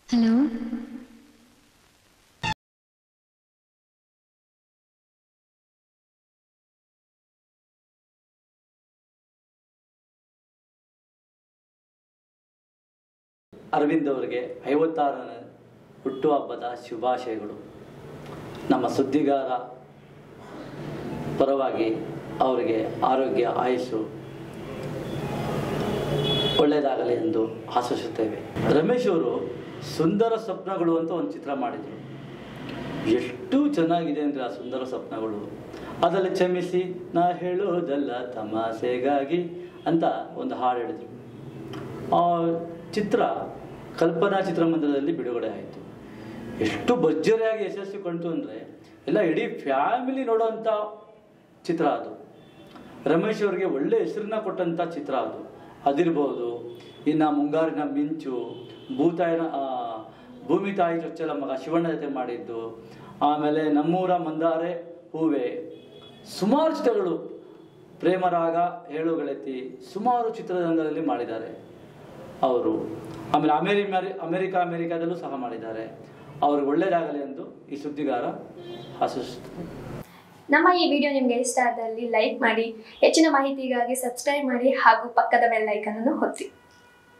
hello Arvind ಅವರಿಗೆ ಐವತ್ತಾರನೇ ಹುಟ್ಟುಹಬ್ಬದ ಶುಭಾಶಯಗಳು ನಮ್ಮ ಸುದ್ದಿಗಾರ ಪರವಾಗಿ ಅವರಿಗೆ ಆರೋಗ್ಯ ಆಯುಸ್ಸು ಒಳ್ಳೆಯದಾಗಲಿ ಎಂದು ಆಶಿಸುತ್ತೇವೆ ರಮೇಶ್ ಅವರು ಸುಂದರ ಸ್ವಪ್ನಗಳು ಅಂತ ಒಂದು ಚಿತ್ರ ಮಾಡಿದರು ಎಷ್ಟು ಚೆನ್ನಾಗಿದೆ ಅಂದರೆ ಆ ಸುಂದರ ಸ್ವಪ್ನಗಳು ಅದರಲ್ಲಿ ಕ್ಷಮಿಸಿ ನಾ ಹೇಳೋದಲ್ಲ ತಮಾಷೆಗಾಗಿ ಅಂತ ಒಂದು ಹಾಡು ಹೇಳಿದರು ಆ ಚಿತ್ರ ಕಲ್ಪನಾ ಚಿತ್ರಮಂದಿರದಲ್ಲಿ ಬಿಡುಗಡೆ ಆಯಿತು ಎಷ್ಟು ಭರ್ಜರಿಯಾಗಿ ಯಶಸ್ಸು ಕಂಡು ಅಂದರೆ ಎಲ್ಲ ಇಡೀ ಫ್ಯಾಮಿಲಿ ನೋಡೋಂಥ ಚಿತ್ರ ಅದು ರಮೇಶ್ ಅವರಿಗೆ ಒಳ್ಳೆ ಹೆಸರನ್ನ ಕೊಟ್ಟಂಥ ಚಿತ್ರ ಅದು ಅದಿರ್ಬೋದು ಇನ್ನು ಮುಂಗಾರಿನ ಮಿಂಚು ಭೂತಾಯಿನ ಆ, ಭೂಮಿ ತಾಯಿ ಚೊಚ್ಚಲ ಮಗ ಶಿವಣ್ಣ ಜೊತೆ ಮಾಡಿದ್ದು ಆಮೇಲೆ ನಮ್ಮೂರ ಮಂದಾರೆ ಹೂವೆ ಸುಮಾರು ಚಿತ್ರಗಳು ಪ್ರೇಮರಾಗ ಹೇಳುಗಳೆತ್ತಿ ಸುಮಾರು ಚಿತ್ರರಂಗದಲ್ಲಿ ಮಾಡಿದ್ದಾರೆ ಅವರು ಆಮೇಲೆ ಅಮೇರಿ ಅಮೆರಿಕ ಅಮೆರಿಕಾದಲ್ಲೂ ಸಹ ಮಾಡಿದ್ದಾರೆ ಅವ್ರಿಗೆ ಒಳ್ಳೆಯದಾಗಲಿ ಎಂದು ಈ ಸುದ್ದಿಗಾರ ಆಶಿಸುತ್ತಾರೆ ನಮ್ಮ ಈ ವಿಡಿಯೋ ನಿಮಗೆ ಇಷ್ಟ ಆದಲ್ಲಿ ಲೈಕ್ ಮಾಡಿ ಹೆಚ್ಚಿನ ಮಾಹಿತಿಗಾಗಿ ಸಬ್ಸ್ಕ್ರೈಬ್ ಮಾಡಿ ಹಾಗೂ ಪಕ್ಕದ ಬೆಲ್ ಐಕನ್ ಅನ್ನು ಒತ್ತಿ